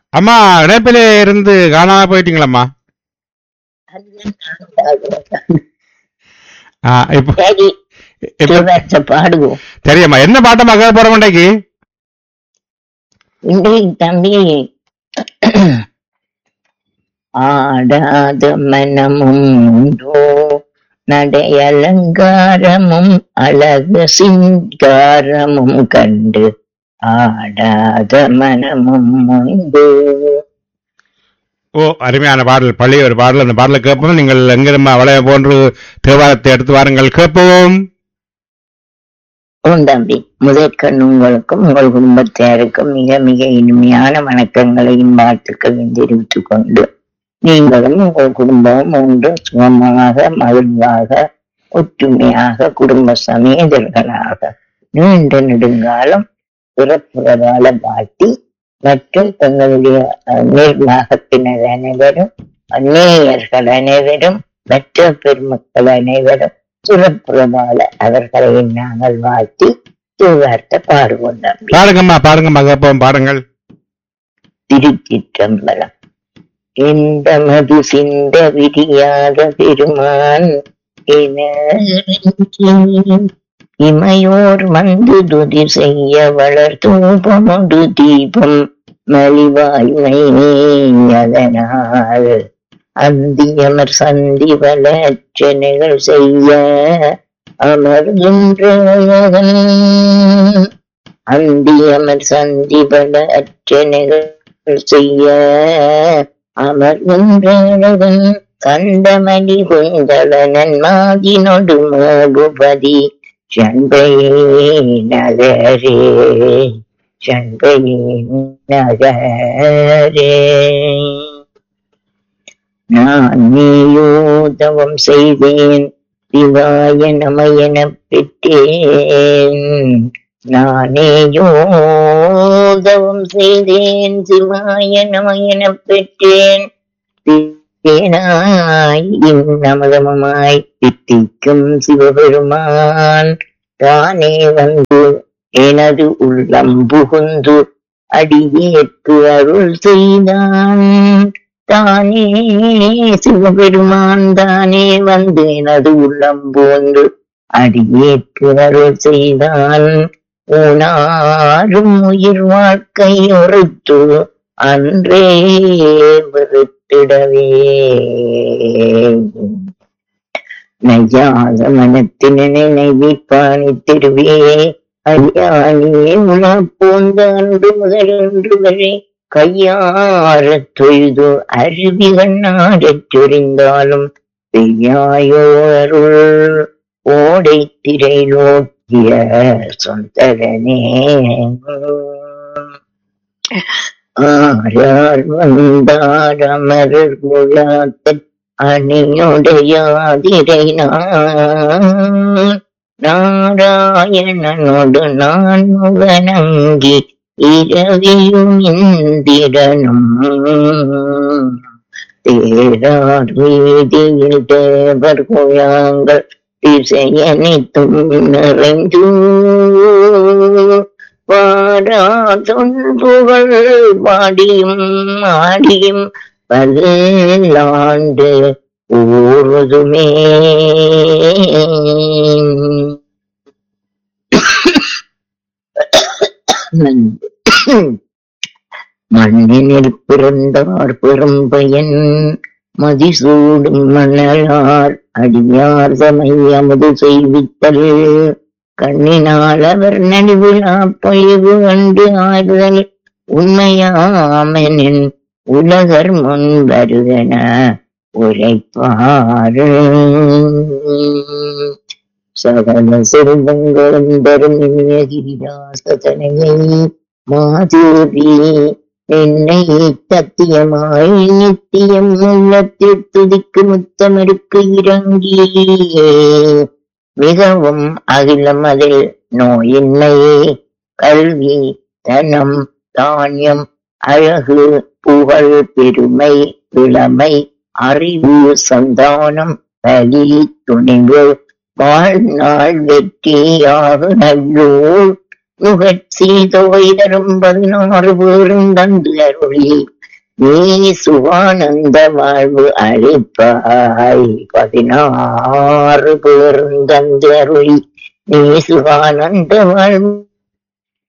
அம்மா இணைப்பிலே இருந்து காணாம போயிட்டீங்களம்மா ஆ, இப்போ சரி இப்போ சிவத்தை பாடுவோம் தெரியுமா என்ன பாட்டம்மா கேட்க போற மாட்டேக்கு இன்றைக்கு தம்பி ஆடாத மனமும் உண்டோ நடை அலங்காரமும் அழகு சிங்காரமும் கண்டு ஆடாத மனமும் உண்டு ஓ அருமையான பாடல் பள்ளி ஒரு பாடல் அந்த பாடலை கேட்போம் நீங்கள் எங்கிருமா வளைய போன்று தேவாரத்தை எடுத்து வாருங்கள் கேட்போம் உன் தம்பி முதற்கண் உங்களுக்கும் உங்கள் குடும்பத்தாருக்கும் மிக மிக இனிமையான வணக்கங்களையும் வாழ்த்துக்களையும் தெரிவித்துக் கொண்டு நீங்களும் உங்கள் குடும்பமும் ஒன்று சுகமாக மகிழ்வாக ஒற்றுமையாக குடும்ப சமேதர்களாக நீண்ட நெடுங்காலம் பிறப்புறவால வாழ்த்தி மற்றும் தங்களுடைய அஹ், நிர்வாகத்தினர் அனைவரும் நேயர்கள் அனைவரும் மற்ற பெருமக்கள் அனைவரும் சிறப்புறவால அவர்களை நாங்கள் வாழ்த்தி திருவார்த்தை பாடுவோம் தம்பி பாருங்கம்மா பாருங்கம்மா கேட்போம் பாருங்கள் திருச்சிற்றம்பலம் எந்த மது சிந்த விரியாத பெருமான் என இமையோர் வந்து துதி செய்ய வளர் தூபமுடு தீபம் மலிவாய்மை அதனால் அந்தியமர் சந்தி வளர்ச்சனைகள் செய்ய அமர்கின்றவன் அந்தியமர் சந்தி வளர்ச்சனைகள் செய்ய அமர்கின்றவன் கண்டமணி குந்தளனன் மாதினொடு மோகுபதி சண்பையே நகரே சண்பையே நகரே நான் நீயோதவம் செய்தேன் சிவாய நமயனப் பெற்றேன் நானேயோதவம் செய்தேன் சிவாய நமயனப் பெற்றேன் தேனாய் இன்னமதமாய் தித்திக்கும் சிவபெருமான் தானே வந்து எனது உள்ளம் புகுந்து அடியேற்கு அருள் செய்தான் தானே சிவபெருமான் தானே வந்து எனது உள்ளம் போன்று அடியேற்கு அருள் செய்தான் ஊனாரும் உயிர் வாழ்க்கை ஒருத்து அன்றே வெறுத்திடவே நையாத மனத்தினை நினைவிப்பாணி திருவே ஐயானே உணப்போந்த அன்று முதலன்று வரை கையார தொய்து அருவி கண்ணாடச் சொரிந்தாலும் பெய்யாயோ அருள் ஓடை திரை நோக்கிய சொந்தரனே ஆரார் வந்தார் அமரர் குலாத்தன் அணியுடையாதிரை நான் நாராயணனோடு நான் முகனங்கி இரவியும் இந்திரனும் தேரார் வீதியில் தேவர் குழாங்கள் திசையனைத்தும் நிறைந்து பாரா தொன்புகள் பாடியும் ஆடியும் பல்லாண்டு ஊறுதுமே மண்ணினில் பிறந்தார் பெரும்பயன் மதிசூடும் மணலார் அடியார் தமை அமுது செய்வித்தல் கண்ணினால் அவர் நடுவிழா பொழிவு கண்டு ஆறுதல் உண்மையாமெனின் உலகர் முன் வருகன உரைப்பாரு சகல செல்வங்களும் தரும் இனிய கிரிராசதனையை மாதேவி என்னை சத்தியமாய் நித்தியம் உள்ளத்தில் துதிக்கு முத்தமிருக்கு இறங்கி மிகவும் அகிலம் அதில் நோயின்மை கல்வி தனம் தானியம் அழகு புகழ் பெருமை இளமை அறிவு சந்தானம் பலி துணிவு வாழ்நாள் வெற்றியாக நல்லூர் நுகர்ச்சி தொகை தரும் பதினாறு பேரும் தந்து அருளி நீ சுகானந்த வாழ்வு அளிப்பாய் பதினாறு பேருந்தந்தருளி நீ சுகானந்த வாழ்வு